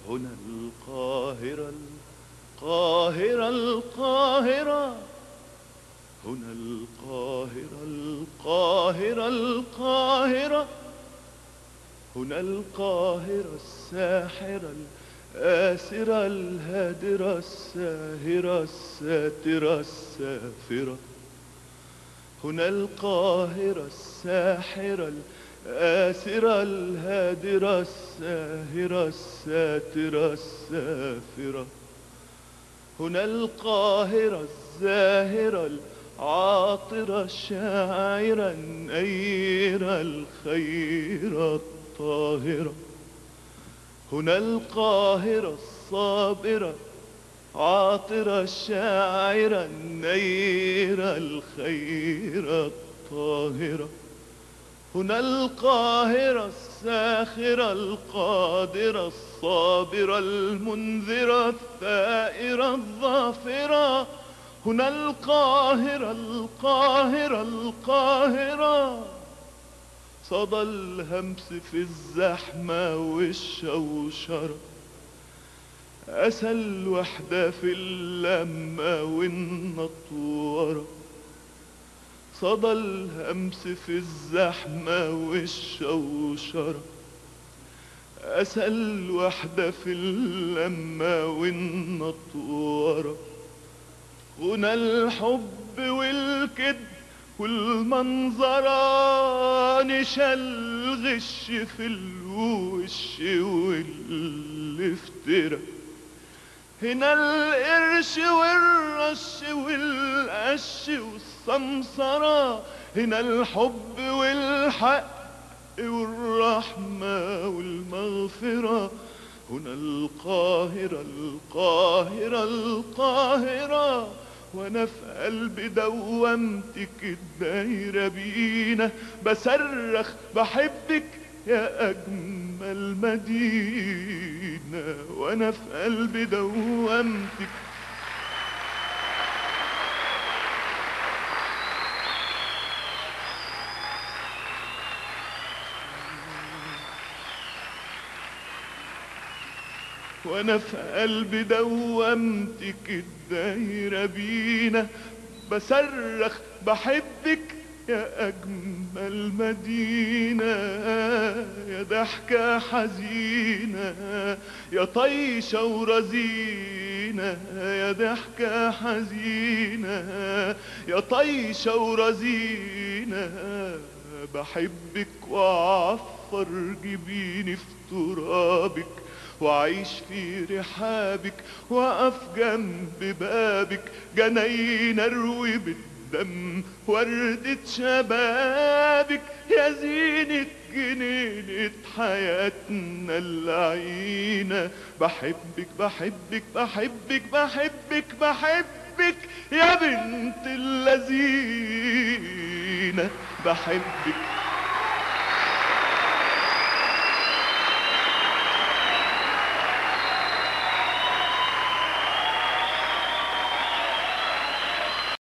هنا القاهرة القاهرة القاهرة هنا القاهرة القاهرة القاهرة هنا القاهرة الساحرة الآسرة الهادرة الساهرة الساترة السافرة هنا القاهرة الساحرة الآسرة الهادرة الساهرة الساترة السافرة هنا القاهرة الزاهرة العاطرة الشاعرة النيرة الخيرة الطاهرة هنا القاهرة الصابرة عاطرة الشاعرة النيرة الخيرة الطاهرة هنا القاهرة الساخرة القادرة الصابرة المنذرة الثائرة الظافرة هنا القاهرة القاهرة القاهرة صدى الهمس في الزحمة والشوشرة أسى الوحدة في اللمة والنطورة صدى الهمس في الزحمة والشوشرة أسى الوحدة في اللمة والنطورة هنا الحب والكذب والمنظرة نشا الغش في الوش والافتراء هنا القرش والرش والقش والسمسرة هنا الحب والحق والرحمة والمغفرة هنا القاهرة القاهرة القاهرة وانا في قلب دوامتك الدايرة بينا بصرخ بحبك يا اجمل مدينة وانا في قلب دوامتك وانا في قلب دوامتك الدايرة بينا بصرخ بحبك يا أجمل مدينة يا ضحكة حزينة يا طيشة ورزينة يا ضحكة حزينة يا طيشة ورزينة بحبك وأعفر جبيني في ترابك وأعيش في رحابك وأقف جنب بابك جناين أروي بالدم وردة شبابك يا زينة جنينة حياتنا اللعينة بحبك بحبك بحبك بحبك بحبك يا بنت اللذينة بحبك